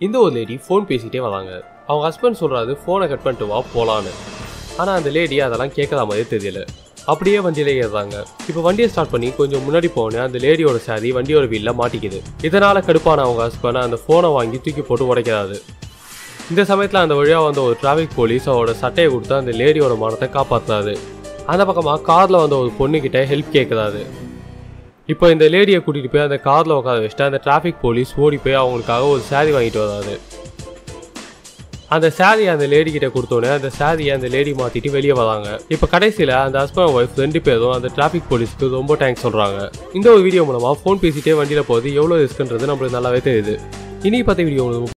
இந்த ஒரு lady phone பேசிட்டே வராங்க அவங்க ஹஸ்பண்ட் சொல்றாரு ஃபோனை கட் பண்ணிட்டு வா போலான்னு ஆனால் அந்த லேடி அதெல்லாம் கேட்கற மாதிரியே தெரியல அப்படியே வண்டியில ஏறுறாங்க இப்போ வண்டியை ஸ்டார்ட் பண்ணி கொஞ்சம் முன்னாடி போனேன் அந்த லேடியோட சாரி வண்டியோட வீல்ல மாட்டிக்குது இதனால கடுப்பான அவங்க ஹஸ்பண்ட் அந்த ஃபோனை வாங்கி தூக்கி போட்டு உடைக்கிறாரு இந்த சமயத்தில் அந்த வழியாக வந்த ஒரு டிராஃபிக் போலீஸ் அவரோட சட்டையை கொடுத்து அந்த லேடியோட மனத்தை காப்பாத்துறாரு அந்த பக்கமாக காரில் வந்த ஒரு பொண்ணுக்கிட்ட ஹெல்ப் கேட்குறாரு இப்போ இந்த லேடியை கூட்டிகிட்டு போய் அந்த காரில் உட்கார வச்சுட்டு அந்த டிராஃபிக் போலீஸ் ஓடி போய் அவங்களுக்காக ஒரு சாரி வாங்கிட்டு வராரு அந்த சாரியை அந்த லேடி கிட்ட கொடுத்தோன்னே அந்த சாரியை அந்த லேடி மாத்திட்டு வெளியே வராங்க இப்போ கடைசியில் அந்த ஹஸ்பண்ட் ஒய்ஃப் ரெண்டு பேரும் அந்த டிராஃபிக் போலீஸ்க்கு ரொம்ப தேங்க்ஸ் சொல்றாங்க இந்த ஒரு வீடியோ மூலமா ஃபோன் பேசிட்டே வண்டியில் போகிறது எவ்வளோ ரிஸ்க்ன்றது நம்மளுக்கு நல்லாவே தெரியுது இனி பார்த்த வீடியோ உங்களுக்கு